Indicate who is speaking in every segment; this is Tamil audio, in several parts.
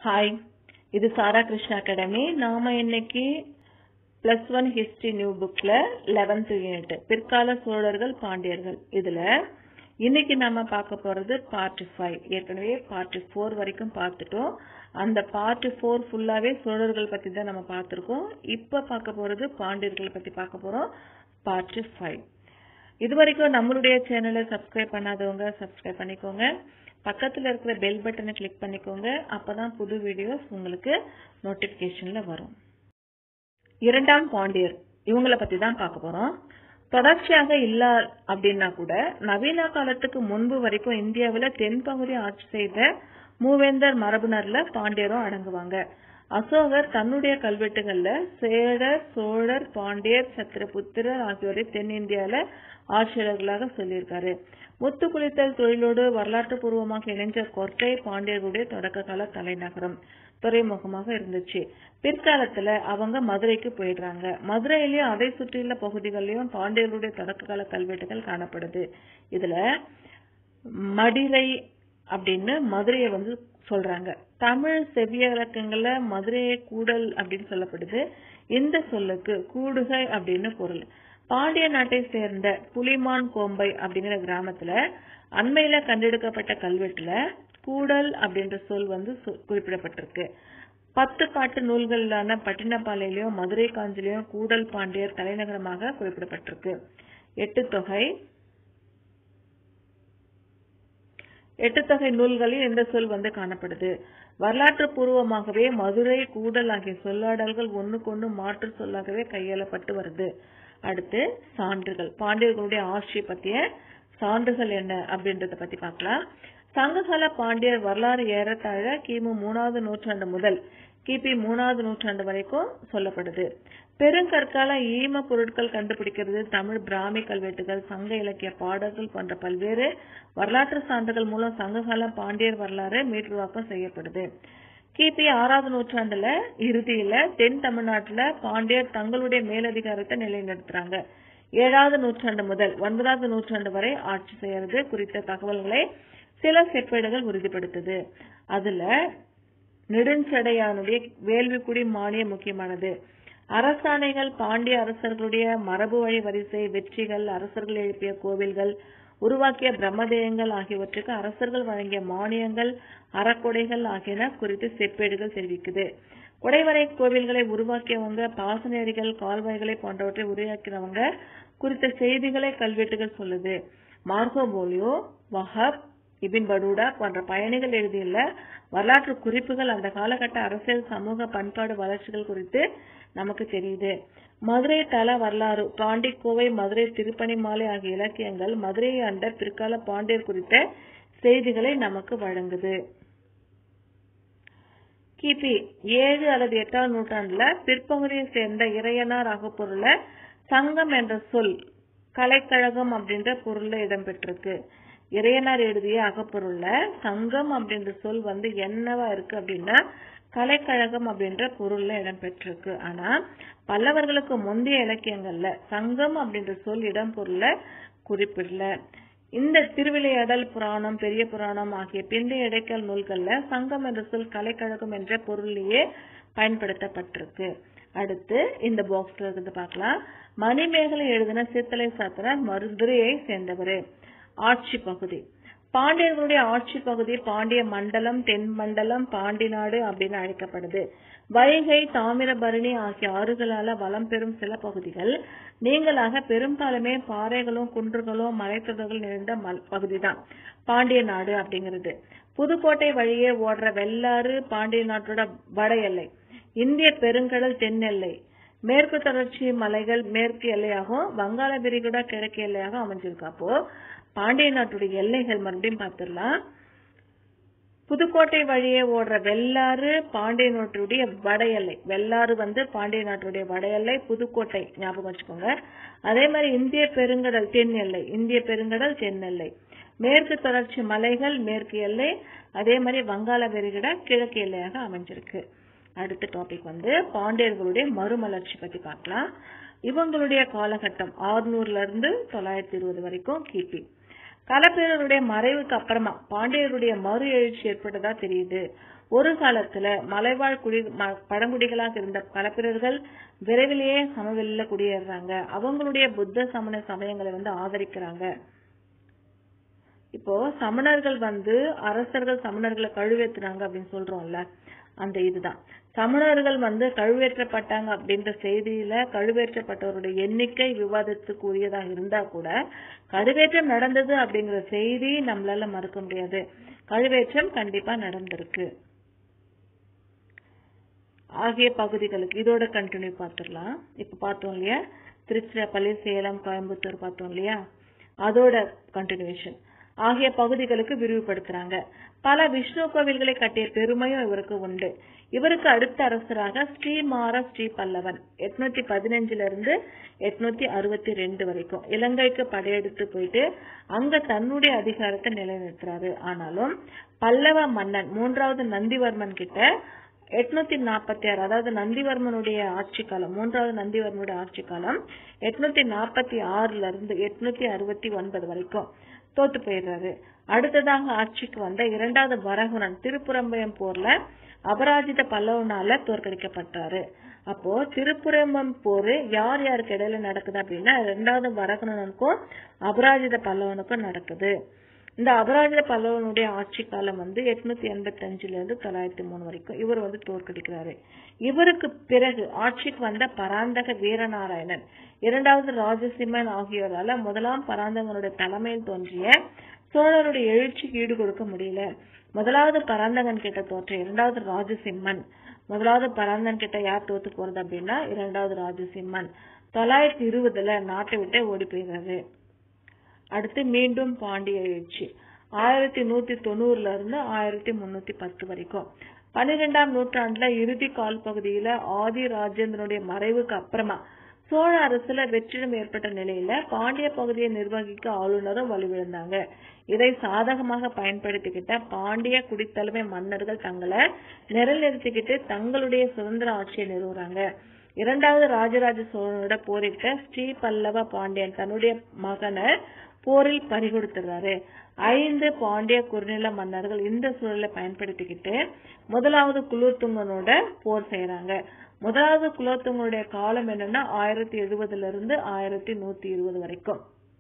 Speaker 1: ஹாய் இது சாரா கிருஷ்ணா அகாடமி நாம இன்னைக்கு பிளஸ் ஒன் ஹிஸ்டரி நியூ புக்ல லெவன்த் யூனிட் பிற்கால சோழர்கள் பாண்டியர்கள் இதுல இன்னைக்கு நாம பார்க்க போறது பார்ட் ஃபைவ் ஏற்கனவே பார்ட் ஃபோர் வரைக்கும் பார்த்துட்டோம் அந்த பார்ட் ஃபோர் ஃபுல்லாவே சோழர்கள் பத்தி தான் நம்ம பார்த்திருக்கோம் இப்ப பார்க்க போறது பாண்டியர்கள் பத்தி பார்க்க போறோம் பார்ட் ஃபைவ் இது வரைக்கும் நம்மளுடைய சேனலை சப்ஸ்கிரைப் பண்ணாதவங்க சப்ஸ்கிரைப் பண்ணிக்கோங்க பக்கத்துல இருக்கிற பெல் பட்டனை கிளிக் பண்ணிக்கோங்க அப்பதான் புது வீடியோஸ் உங்களுக்கு நோட்டிபிகேஷன்ல வரும் இரண்டாம் பாண்டியர் இவங்கள பத்தி தான் பார்க்க போறோம் தொடர்ச்சியாக இல்ல அப்படின்னா கூட நவீன காலத்துக்கு முன்பு வரைக்கும் இந்தியாவுல தென்பகுதி ஆட்சி செய்த மூவேந்தர் மரபுனர்ல பாண்டியரும் அடங்குவாங்க அசோகர் தன்னுடைய கல்வெட்டுகள்ல சேடர் சோழர் பாண்டியர் சத்திரபுத்திரர் ஆகியோரை தென்னிந்தியால ஆட்சியாளர்களாக சொல்லியிருக்காரு முத்து குளித்தல் தொழிலோடு வரலாற்று பூர்வமாக இணைஞ்ச கொர்க்கை பாண்டியர்களுடைய தொடக்க கால தலைநகரம் துறைமுகமாக இருந்துச்சு பிற்காலத்துல அவங்க மதுரைக்கு போயிடுறாங்க மதுரையிலயும் அதை சுற்றியுள்ள பகுதிகளிலும் பாண்டியர்களுடைய தொடக்க கால கல்வெட்டுகள் காணப்படுது இதுல மடிரை அப்படின்னு மதுரையை வந்து சொல்றாங்க தமிழ் செவ்வியலக்கங்கள்ல மதுரையை கூடல் அப்படின்னு சொல்லப்படுது இந்த சொல்லுக்கு கூடுகை அப்படின்னு பொருள் பாண்டிய நாட்டை சேர்ந்த புலிமான் கோம்பை அப்படிங்கிற கிராமத்துல அண்மையில கண்டெடுக்கப்பட்ட கல்வெட்டுல கூடல் அப்படின்ற சொல் வந்து குறிப்பிடப்பட்டிருக்கு பத்து பாட்டு நூல்களான பட்டினப்பாலையிலயும் மதுரை காஞ்சிலையும் கூடல் பாண்டியர் தலைநகரமாக குறிப்பிடப்பட்டிருக்கு எட்டு தொகை எட்டு தொகை நூல்களில் இந்த சொல் வந்து காணப்படுது வரலாற்று பூர்வமாகவே மதுரை கூடல் ஆகிய சொல்லாடல்கள் ஒண்ணுக்கொண்ணு மாற்று சொல்லாகவே கையாளப்பட்டு வருது அடுத்து சான்றுகள் பாண்டியர்களுடைய ஆட்சி பத்திய சான்றுகள் என்ன அப்படின்றத பத்தி பார்க்கலாம் சங்ககால பாண்டியர் வரலாறு ஏறத்தாழ கிமு மூணாவது நூற்றாண்டு முதல் கிபி மூணாவது நூற்றாண்டு வரைக்கும் சொல்லப்படுது பெருங்கற்கால ஈம பொருட்கள் கண்டுபிடிக்கிறது தமிழ் பிராமி கல்வெட்டுகள் சங்க இலக்கிய பாடல்கள் போன்ற பல்வேறு வரலாற்று சான்றுகள் மூலம் சங்ககால பாண்டியர் வரலாறு மீட்டுருவாக்கம் செய்யப்படுது கிபி ஆறாவது நூற்றாண்டுல இறுதியில தென் தமிழ்நாட்டுல பாண்டியர் தங்களுடைய மேலதிகாரத்தை நிலைநிறுத்துறாங்க ஏழாவது நூற்றாண்டு முதல் ஒன்பதாவது நூற்றாண்டு வரை ஆட்சி செய்யறது குறித்த தகவல்களை சில செப்பேடுகள் உறுதிப்படுத்துது அதுல நெடுஞ்சடையானுடைய வேள்விக்குடி மானியம் முக்கியமானது அரசாணைகள் பாண்டிய அரசர்களுடைய மரபு வழி வரிசை வெற்றிகள் அரசர்கள் எழுப்பிய கோவில்கள் உருவாக்கிய பிரம்மதேயங்கள் ஆகியவற்றுக்கு அரசர்கள் வழங்கிய மானியங்கள் அறக்கொடைகள் ஆகியன குறித்து செப்பேடுகள் தெரிவிக்குது குடைவரை கோவில்களை உருவாக்கியவங்க பாசனேரிகள் கால்வாய்களை போன்றவற்றை உருவாக்கினவங்க குறித்த செய்திகளை கல்வெட்டுகள் சொல்லுது மார்கோபோலியோ வஹப் இபின் படூடா போன்ற பயணிகள் எழுதியுள்ள வரலாற்று குறிப்புகள் அந்த காலகட்ட அரசியல் சமூக பண்பாடு வளர்ச்சிகள் குறித்து நமக்கு தெரியுது மதுரை தல வரலாறு பாண்டி கோவை மதுரை திருப்பணி மாலை ஆகிய இலக்கியங்கள் மதுரையை அண்ட பிற்கால பாண்டியர் குறித்த செய்திகளை நமக்கு வழங்குது கிபி ஏழு அல்லது எட்டாம் நூற்றாண்டுல பிற்பகுதியை சேர்ந்த இறையனார் அகப்பொருள சங்கம் என்ற சொல் கலைக்கழகம் அப்படின்ற பொருள்ல இடம்பெற்றிருக்கு இறையனார் எழுதிய அகப்பொருள்ல சங்கம் அப்படின்ற சொல் வந்து என்னவா இருக்கு அப்படின்னா கலைக்கழகம் அப்படின்ற பொருள்ல இடம்பெற்றிருக்கு ஆனா பல்லவர்களுக்கு முந்தைய இலக்கியங்கள்ல சங்கம் அப்படின்ற சொல் இடம் பொருள்ல குறிப்பிடல இந்த திருவிளையாடல் புராணம் பெரிய புராணம் ஆகிய பிந்தைய இடைக்கல் நூல்கள்ல சங்கம் என்ற சொல் கலைக்கழகம் என்ற பொருளிலேயே பயன்படுத்தப்பட்டிருக்கு அடுத்து இந்த பாக்ஸ்ல இருந்து பார்க்கலாம் மணிமேகலை எழுதின சித்தலை சாத்திர மருதுரையை சேர்ந்தவர் ஆட்சி பகுதி பாண்டியர்களுடைய ஆட்சி பகுதி பாண்டிய மண்டலம் தென் மண்டலம் பாண்டி நாடு அப்படின்னு அழைக்கப்படுது வைகை தாமிரபரணி ஆகிய ஆறுகளால வளம் பெறும் சில பகுதிகள் நீங்களாக பெரும்பாலுமே பாறைகளும் குன்றுகளும் மலைத்தொடர்கள் நிறைந்த பகுதி தான் பாண்டிய நாடு அப்படிங்கிறது புதுக்கோட்டை வழியே ஓடுற வெள்ளாறு பாண்டிய நாட்டோட வட எல்லை இந்திய பெருங்கடல் தென் எல்லை மேற்கு தொடர்ச்சி மலைகள் மேற்கு எல்லையாகவும் வங்காள விரிகுடா கிழக்கு எல்லையாக அமைஞ்சிருக்காப்போ பாண்டிய நாட்டுடைய எல்லைகள் மறுபடியும் பார்த்துடலாம் புதுக்கோட்டை வழியே ஓடுற வெள்ளாறு பாண்டிய நாட்டுடைய வட எல்லை வெள்ளாறு வந்து பாண்டிய நாட்டுடைய வட எல்லை புதுக்கோட்டை ஞாபகம் வச்சுக்கோங்க அதே மாதிரி இந்திய பெருங்கடல் தென் எல்லை இந்திய பெருங்கடல் தென் எல்லை மேற்கு தொடர்ச்சி மலைகள் மேற்கு எல்லை அதே மாதிரி வங்காள விரிகுடா கிழக்கு எல்லையாக அமைஞ்சிருக்கு அடுத்த டாபிக் வந்து பாண்டியர்களுடைய மறுமலர்ச்சி பத்தி பார்க்கலாம் இவங்களுடைய காலகட்டம் ஆறுநூறுல இருந்து தொள்ளாயிரத்தி இருபது வரைக்கும் கிபி களப்பிரருடைய மறைவுக்கு அப்புறமா பாண்டியருடைய மறு எழுச்சி ஏற்பட்டதா தெரியுது ஒரு காலத்துல மலைவாழ் குடி ம- பழங்குடிகளாக இருந்த களப்பிரர்கள் விரைவிலேயே சமவெளியில குடியேறுறாங்க அவங்களுடைய புத்த சமண சமயங்களை வந்து ஆதரிக்கிறாங்க இப்போ சமணர்கள் வந்து அரசர்கள் சமணர்களை கழுவேத்துறாங்க அப்படின்னு சொல்றோம்ல அந்த இதுதான் சமணர்கள் வந்து கழுவேற்றப்பட்டாங்க அப்படின்ற செய்தியில கழுவேற்றப்பட்டவருடைய எண்ணிக்கை விவாதத்துக்கு உரியதாக இருந்தா கூட கழுவேற்றம் நடந்தது அப்படிங்கிற செய்தி நம்மளால மறுக்க முடியாது கழுவேற்றம் கண்டிப்பா நடந்திருக்கு ஆகிய பகுதிகளுக்கு இதோட கண்டினியூ பார்த்துடலாம் இப்ப பார்த்தோம் இல்லையா திருச்சிராப்பள்ளி சேலம் கோயம்புத்தூர் பார்த்தோம் இல்லையா அதோட கண்டினியூஷன் ஆகிய பகுதிகளுக்கு விரிவுபடுத்துறாங்க பல விஷ்ணு கோவில்களை கட்டிய பெருமையும் இவருக்கு உண்டு இவருக்கு அடுத்த அரசராக ஸ்ரீமார ஸ்ரீ பல்லவன் எட்நூத்தி பதினஞ்சுல இருந்து எட்நூத்தி அறுபத்தி ரெண்டு வரைக்கும் இலங்கைக்கு படையெடுத்து போயிட்டு அங்க தன்னுடைய அதிகாரத்தை நிலைநிறுத்துறாரு ஆனாலும் பல்லவ மன்னன் மூன்றாவது நந்திவர்மன் கிட்ட எட்நூத்தி நாற்பத்தி ஆறு அதாவது நந்திவர்மனுடைய ஆட்சி காலம் மூன்றாவது நந்திவர்மனுடைய ஆட்சி காலம் எட்நூத்தி நாற்பத்தி ஆறுல இருந்து எட்நூத்தி அறுபத்தி ஒன்பது வரைக்கும் தோத்து போயிடுறாரு அடுத்ததாக ஆட்சிக்கு வந்த இரண்டாவது வரகுணன் திருப்புறம்பயம் போர்ல அபராஜித பல்லவனால தோற்கடிக்கப்பட்டாரு அப்போ திருப்புறம்பம் போர் யார் யாருக்கு இடையில நடக்குது அப்படின்னா இரண்டாவது வரகுணனுக்கும் அபராஜித பல்லவனுக்கும் நடக்குது இந்த அபராஜித பல்லவனுடைய ஆட்சி காலம் வந்து எட்நூத்தி எண்பத்தி அஞ்சுல இருந்து தொள்ளாயிரத்தி மூணு வரைக்கும் இவர் வந்து தோற்கடிக்கிறாரு இவருக்கு பிறகு ஆட்சிக்கு வந்த பராந்தக வீரநாராயணன் இரண்டாவது ராஜசிம்மன் ஆகியோரால முதலாம் பராந்தகனுடைய தலைமையில் தோன்றிய சோழருடைய எழுச்சிக்கு ஈடு கொடுக்க முடியல முதலாவது பராந்தகன் கிட்ட தோற்ற இரண்டாவது ராஜசிம்மன் முதலாவது பராந்தகன் கிட்ட யார் தோத்து போறது அப்படின்னா இரண்டாவது ராஜசிம்மன் தொள்ளாயிரத்தி இருபதுல நாட்டை விட்டே ஓடி போயிடுறாரு அடுத்து மீண்டும் பாண்டிய எழுச்சி ஆயிரத்தி நூத்தி தொண்ணூறுல இருந்து ஆயிரத்தி முன்னூத்தி பத்து வரைக்கும் பன்னிரெண்டாம் நூற்றாண்டுல இறுதி கால் பகுதியில ஆதி ராஜேந்திரனுடைய மறைவுக்கு அப்புறமா சோழ அரசுல வெற்றிடம் ஏற்பட்ட நிலையில பாண்டிய பகுதியை நிர்வகிக்க ஆளுநரும் வலுவிழந்தாங்க இதை சாதகமாக பயன்படுத்திக்கிட்ட பாண்டிய குடித்தலைமை மன்னர்கள் தங்களை நிலைநிறுத்திக்கிட்டு தங்களுடைய சுதந்திர ஆட்சியை நிறுவுறாங்க இரண்டாவது ராஜராஜ சோழனோட போரிட்ட ஸ்ரீ பல்லவ பாண்டியன் தன்னுடைய மகனை போரில் பறிகொடுத்துறாரு ஐந்து பாண்டிய குறுநில மன்னர்கள் இந்த சூழலை பயன்படுத்திக்கிட்டு முதலாவது குலோத்துங்கனோட போர் செய்யறாங்க முதலாவது குலோத்துங்கனுடைய காலம் என்னன்னா ஆயிரத்தி எழுபதுல இருந்து ஆயிரத்தி நூத்தி இருபது வரைக்கும்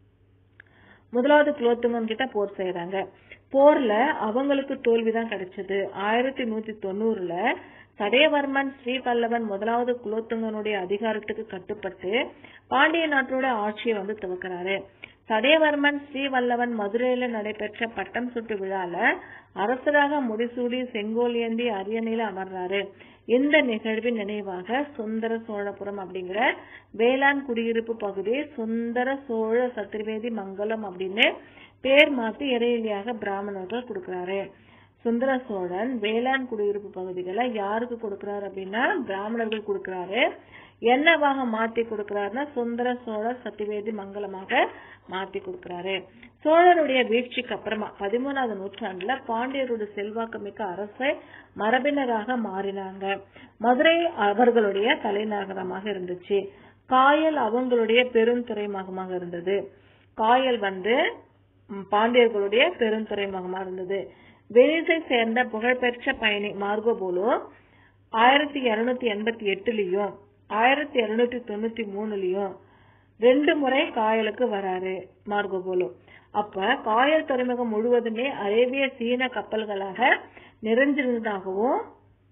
Speaker 1: முதலாவது குலோத்துங்கன் கிட்ட போர் செய்யறாங்க போர்ல அவங்களுக்கு தோல்விதான் கிடைச்சது ஆயிரத்தி நூத்தி தொண்ணூறுல சடையவர்மன் ஸ்ரீபல்லவன் முதலாவது குலோத்துங்கனுடைய அதிகாரத்துக்கு கட்டுப்பட்டு பாண்டிய நாட்டோட ஆட்சியை வந்து துவக்கிறாரு சடையவர்மன் ஸ்ரீவல்லவன் மதுரையில நடைபெற்ற பட்டம் சுட்டு விழால அரசராக முடிசூடி செங்கோல் ஏந்தி அரியணையில அமர்றாரு இந்த நிகழ்வின் நினைவாக சுந்தர சோழபுரம் அப்படிங்கிற வேளாண் குடியிருப்பு பகுதி சுந்தர சோழ சத்திரவேதி மங்கலம் அப்படின்னு பேர் மாத்தி இறையிலியாக பிராமணர்கள் கொடுக்கறாரு சுந்தர சோழன் வேளாண் குடியிருப்பு பகுதிகளை யாருக்கு கொடுக்கறாரு அப்படின்னா பிராமணர்கள் கொடுக்கறாரு என்னவாக மாத்தி கொடுக்கறாருன்னா சுந்தர சோழர் சத்திவேதி மங்கலமாக மாத்தி கொடுக்கறாரு சோழருடைய வீழ்ச்சிக்கு அப்புறமா பதிமூணாவது நூற்றாண்டுல பாண்டியருடைய செல்வாக்கு மிக்க அரசை மரபினராக மாறினாங்க மதுரை அவர்களுடைய தலைநகரமாக இருந்துச்சு காயல் அவங்களுடைய பெருந்துறைமுகமாக இருந்தது காயல் வந்து ம், பாண்டியர்களுடைய பெருந்துறைமுகமா இருந்தது வெனிஸை சேர்ந்த புகழ்பெற்ற பயணி மார்கோ போலோ ஆயிரத்தி இருநூத்தி எண்பத்தி எட்டுலயும் ஆயிரத்தி இருநூத்தி தொண்ணூத்தி மூணுலயும் ரெண்டு முறை காயலுக்கு வராரு மார்கோ போலோ அப்ப காயல் துறைமுகம் முழுவதுமே அரேபிய சீன கப்பல்களாக நிறைஞ்சிருந்ததாகவும்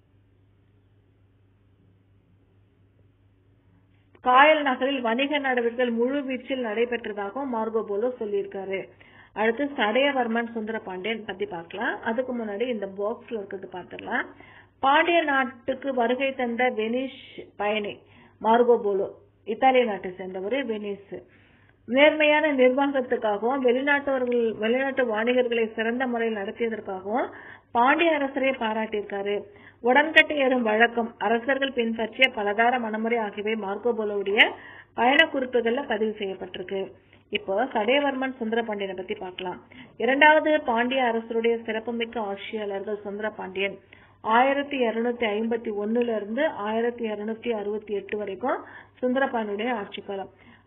Speaker 1: காயல் நகரில் வணிக நடவடிக்கைகள் முழு வீச்சில் நடைபெற்றதாகவும் மார்கோ போலோ சொல்லியிருக்காரு அடுத்து சடையவர்மன் சுந்தர பாண்டியன் பத்தி பார்க்கலாம் அதுக்கு முன்னாடி இந்த பாக்ஸ்ல இருக்கிறது பார்த்துடலாம் பாண்டிய நாட்டுக்கு வருகை தந்த வெனிஷ் பயணி மார்கோ போலோ இத்தாலிய நாட்டை சேர்ந்தவர் வெனிஸ் நேர்மையான நிர்வாகத்துக்காகவும் வெளிநாட்டவர்கள் வெளிநாட்டு வாணிகர்களை சிறந்த முறையில் நடத்தியதற்காகவும் பாண்டிய அரசரை பாராட்டியிருக்காரு உடன்கட்டை ஏறும் வழக்கம் அரசர்கள் பின்பற்றிய பலதார மனமுறை ஆகியவை மார்க்கோ போலோவுடைய பயண குறிப்புகள்ல பதிவு செய்யப்பட்டிருக்கு இப்போ சடையவர்மன் சுந்தரபாண்டியனை பத்தி பார்க்கலாம் இரண்டாவது பாண்டிய அரசருடைய சிறப்புமிக்க ஆட்சியாளர்கள் சுந்தரபாண்டியன் ஆயிரத்தி இருநூத்தி ஐம்பத்தி ஒண்ணுல இருந்து ஆயிரத்தி இருநூத்தி அறுபத்தி எட்டு வரைக்கும் சுந்தரபாண்டியுடைய ஆட்சி காலம்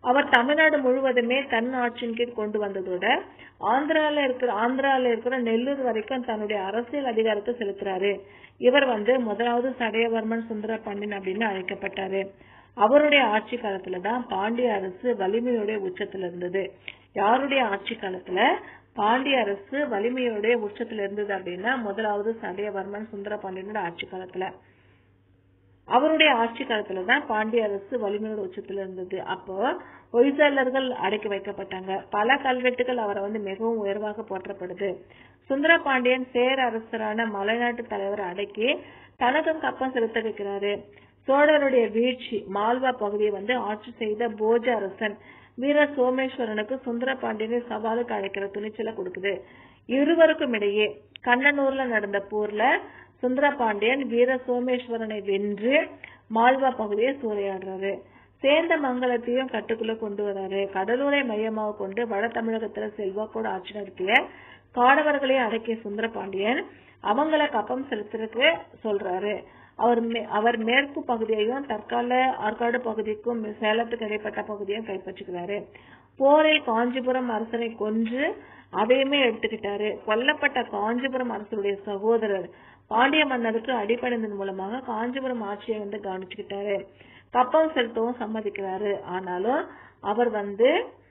Speaker 1: அவர் தமிழ்நாடு முழுவதுமே தன் ஆட்சியின் கீழ் கொண்டு வந்ததோட ஆந்திரால இருக்கிற ஆந்திரால இருக்கிற நெல்லூர் வரைக்கும் தன்னுடைய அரசியல் அதிகாரத்தை செலுத்துறாரு இவர் வந்து முதலாவது சடையவர்மன் சுந்தர பாண்டியன் அப்படின்னு அழைக்கப்பட்டாரு அவருடைய ஆட்சி காலத்துல தான் பாண்டிய அரசு வலிமையோட உச்சத்துல இருந்தது யாருடைய ஆட்சி காலத்துல பாண்டிய அரசு வலிமையோட உச்சத்துல இருந்தது அப்படின்னா முதலாவது சடையவர்மன் சுந்தர பாண்டியனோட ஆட்சி காலத்துல அவருடைய ஆட்சி காலத்துல தான் பாண்டிய அரசு வலிமையோட உச்சத்துல இருந்தது அப்போ ஹொய்சலர்கள் அடக்கி வைக்கப்பட்டாங்க பல கல்வெட்டுகள் அவரை வந்து மிகவும் உயர்வாக போற்றப்படுது சுந்தர பாண்டியன் சேர அரசரான மலைநாட்டு தலைவரை அடக்கி தனக்கும் கப்பம் செலுத்த வைக்கிறாரு சோழருடைய வீழ்ச்சி மால்வா பகுதியை வந்து ஆட்சி செய்த போஜ அரசன் வீர சோமேஸ்வரனுக்கு சுந்தர பாண்டியனை சவாலுக்கு அழைக்கிற துணிச்சலை கொடுக்குது இருவருக்கும் இடையே கண்ணனூர்ல நடந்த போர்ல சுந்தர பாண்டியன் வீர சோமேஸ்வரனை வென்று மால்வா பகுதியை சூறையாடுறாரு சேர்ந்த மங்கலத்தையும் கட்டுக்குள்ள கொண்டு வராரு கடலூரை மையமாக கொண்டு வட தமிழகத்துல செல்வாக்கோட ஆட்சி நடத்திய காடவர்களையும் அடக்கிய சுந்தர பாண்டியன் அவங்கள கப்பம் செலுத்துறதுக்கு சொல்றாரு அவர் அவர் மேற்கு பகுதியையும் தற்கால ஆற்காடு பகுதிக்கும் சேலத்துக்கு இடைப்பட்ட பகுதியும் கைப்பற்றுகிறாரு போரில் காஞ்சிபுரம் அரசனை கொன்று அதையுமே எடுத்துக்கிட்டாரு கொல்லப்பட்ட காஞ்சிபுரம் அரசருடைய சகோதரர் பாண்டிய மன்னருக்கு அடிப்படைந்தன் மூலமாக காஞ்சிபுரம் ஆட்சியை வந்து கவனிச்சுக்கிட்டாரு கப்பம் செலுத்தவும் சம்மதிக்கிறாரு ஆனாலும் அவர் வந்து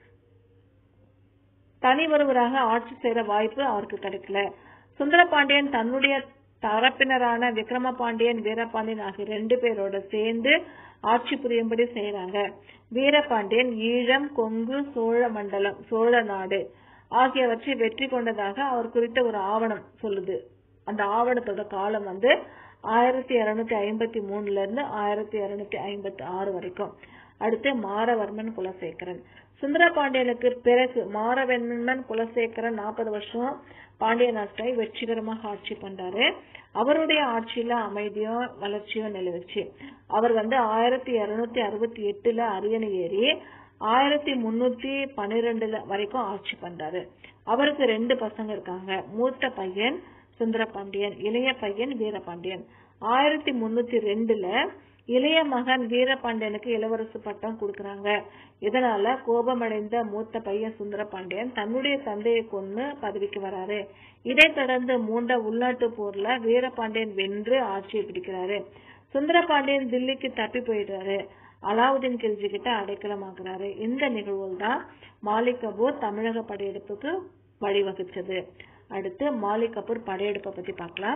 Speaker 1: தனி ஒருவராக ஆட்சி செய்யற வாய்ப்பு அவருக்கு கிடைக்கல சுந்தரபாண்டியன் தன்னுடைய தரப்பினரான விக்ரம பாண்டியன் வீரபாண்டியன் ஆகிய ரெண்டு பேரோட சேர்ந்து ஆட்சி புரியும்படி செய்யறாங்க வீரபாண்டியன் ஈழம் கொங்கு சோழ மண்டலம் சோழ நாடு ஆகியவற்றை வெற்றி கொண்டதாக அவர் குறித்த ஒரு ஆவணம் சொல்லுது அந்த ஆவணத்தோட காலம் வந்து ஆயிரத்தி இருநூத்தி ஐம்பத்தி மூணுல இருந்து ஆயிரத்தி இருநூத்தி ஐம்பத்தி ஆறு வரைக்கும் அடுத்து மாரவர்மன் குலசேகரன் சுந்தர பாண்டியனுக்கு பிறகு மாரவர்மன் குலசேகரன் நாற்பது வருஷம் பாண்டிய நாட்டை வெற்றிகரமாக ஆட்சி பண்றாரு அவருடைய ஆட்சியில அமைதியும் வளர்ச்சியும் நிலவுச்சு அவர் வந்து ஆயிரத்தி இருநூத்தி அறுபத்தி எட்டுல அரியணை ஏறி ஆயிரத்தி முன்னூத்தி பன்னிரெண்டுல வரைக்கும் ஆட்சி பண்றாரு அவருக்கு ரெண்டு பசங்க இருக்காங்க மூத்த பையன் சுந்தரபாண்டியன் இளைய பையன் வீரபாண்டியன் ஆயிரத்தி முன்னூத்தி ரெண்டுல இளைய மகன் வீரபாண்டியனுக்கு இளவரசு பட்டம் கொடுக்கறாங்க இதனால கோபமடைந்த மூத்த பையன் சுந்தரபாண்டியன் தன்னுடைய தந்தையை கொன்னு பதவிக்கு வராரு இதைத் தொடர்ந்து மூண்ட உள்நாட்டு போர்ல வீரபாண்டியன் வென்று ஆட்சியை பிடிக்கிறாரு சுந்தரபாண்டியன் தில்லிக்கு தப்பி போயிடுறாரு அலாவுதீன் கில்ஜி கிட்ட அடைக்கலமாக்குறாரு இந்த நிகழ்வுகள் தான் மாலிக் கபூர் தமிழக படையெடுப்புக்கு வழிவகுச்சது அடுத்து மாலிக் கபூர் படையெடுப்பை பத்தி பார்க்கலாம்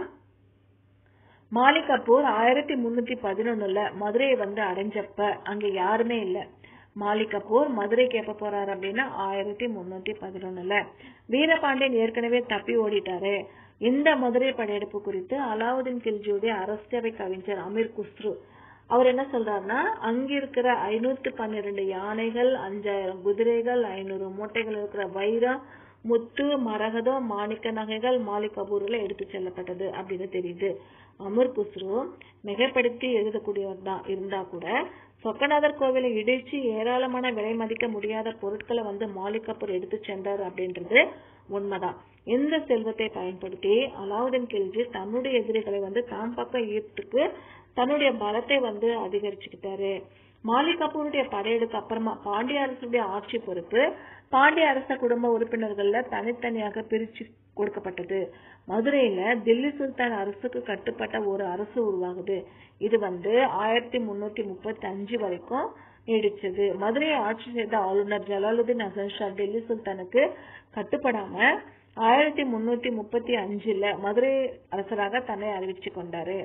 Speaker 1: மாலிக் கபூர் ஆயிரத்தி முன்னூத்தி பதினொன்னுல மதுரையை வந்து அடைஞ்சப்ப அங்க யாருமே இல்ல மாலிக் கபூர் மதுரைக்கு எப்ப போறாரு அப்படின்னா ஆயிரத்தி முன்னூத்தி பதினொன்னுல வீரபாண்டியன் ஏற்கனவே தப்பி ஓடிட்டாரு இந்த மதுரை படையெடுப்பு குறித்து அலாவுதீன் கில்ஜியுடைய அரசியவை கவிஞர் அமீர் குஸ்ரு அவர் என்ன சொல்றாருன்னா அங்க இருக்கிற ஐநூத்தி பன்னிரண்டு யானைகள் அஞ்சாயிரம் குதிரைகள் ஐநூறு மூட்டைகள் இருக்கிற வைரம் முத்து மரகதம் மாணிக்க நகைகள் மாலிக் கபூர்ல எடுத்து செல்லப்பட்டது அப்படின்னு தெரியுது அமர் குஸ்ரு மிகைப்படுத்தி எழுதக்கூடியவர் தான் இருந்தா கூட சொக்கநாதர் கோவிலை இடிச்சு ஏராளமான விலை மதிக்க முடியாத பொருட்களை வந்து மாலிக் கபூர் எடுத்து சென்றார் அப்படின்றது உண்மைதான் இந்த செல்வத்தை பயன்படுத்தி அலாவுதீன் கில்ஜி தன்னுடைய எதிரிகளை வந்து தாம் பக்கம் ஈர்த்துக்கு தன்னுடைய பலத்தை வந்து அதிகரிச்சுக்கிட்டாரு மாலிக் கபூருடைய படையெடுக்கு அப்புறமா பாண்டிய அரசுடைய ஆட்சி பொறுப்பு பாண்டிய அரச குடும்ப உறுப்பினர்கள்ல தனித்தனியாக பிரிச்சு கொடுக்கப்பட்டது மதுரையில தில்லி சுல்தான் அரசுக்கு கட்டுப்பட்ட ஒரு அரசு உருவாகுது இது வந்து ஆயிரத்தி முன்னூத்தி முப்பத்தி அஞ்சு வரைக்கும் நீடிச்சது மதுரையை ஆட்சி செய்த ஆளுநர் ஜலாலுதீன் அசன் ஷா டெல்லி சுல்தானுக்கு கட்டுப்படாம ஆயிரத்தி முன்னூத்தி முப்பத்தி அஞ்சுல மதுரை அரசராக தன்னை அறிவிச்சு கொண்டாரு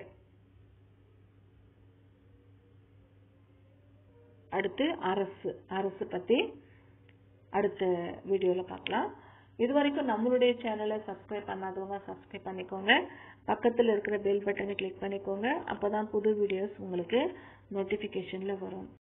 Speaker 1: அடுத்து அரசு அரசு பத்தி அடுத்த வீடியோல பார்க்கலாம் இது வரைக்கும் நம்மளுடைய சேனலை சப்ஸ்கிரைப் பண்ணாதவங்க சப்ஸ்கிரைப் பண்ணிக்கோங்க பக்கத்துல இருக்கிற பெல் பட்டனை கிளிக் பண்ணிக்கோங்க அப்பதான் புது வீடியோஸ் உங்களுக்கு நோட்டிபிகேஷன்ல வரும்